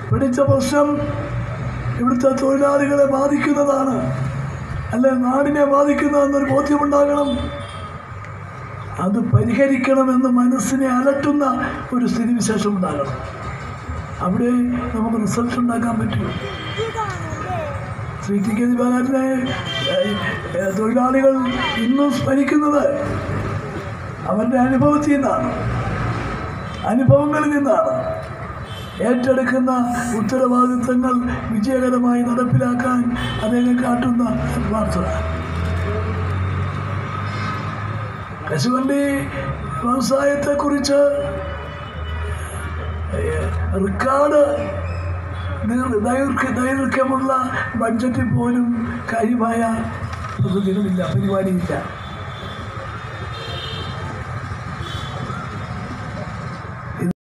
പിടിച്ച പ്രശ്നം ഇവിടുത്തെ തൊഴിലാളികളെ ബാധിക്കുന്നതാണ് അല്ലെ നാടിനെ ബാധിക്കുന്നതെന്നൊരു ബോധ്യമുണ്ടാകണം അത് പരിഹരിക്കണമെന്ന് മനസ്സിനെ അലട്ടുന്ന ഒരു സ്ഥിതിവിശേഷം ഉണ്ടാകണം അവിടെ നമുക്ക് റിസൾട്ട് ഉണ്ടാക്കാൻ പറ്റും ശ്രീ ടി കെ ദിവാകരനെ ഏഹ്, തൊഴിലാളികൾ ഇന്നും സ്മരിക്കുന്നത് അവരുടെ അനുഭവത്തിൽ നിന്നാണ് അനുഭവങ്ങളിൽ നിന്നാണ് ഏറ്റെടുക്കുന്ന ഉത്തരവാദിത്തങ്ങൾ വിജയകരമായി നടപ്പിലാക്കാൻ അദ്ദേഹം കാട്ടുന്ന ആത്മാർത്ഥത കശുവണ്ടി വ്യവസായത്തെക്കുറിച്ച് ഏഹ്, റിക്കാർഡ് ദീർ- ദൈർഘ്യ ദൈർഘ്യമുള്ള ബഡ്ജറ്റിൽ പോലും കാര്യമായ പ്രതിദിനമില്ല പരിപാടിയില്ല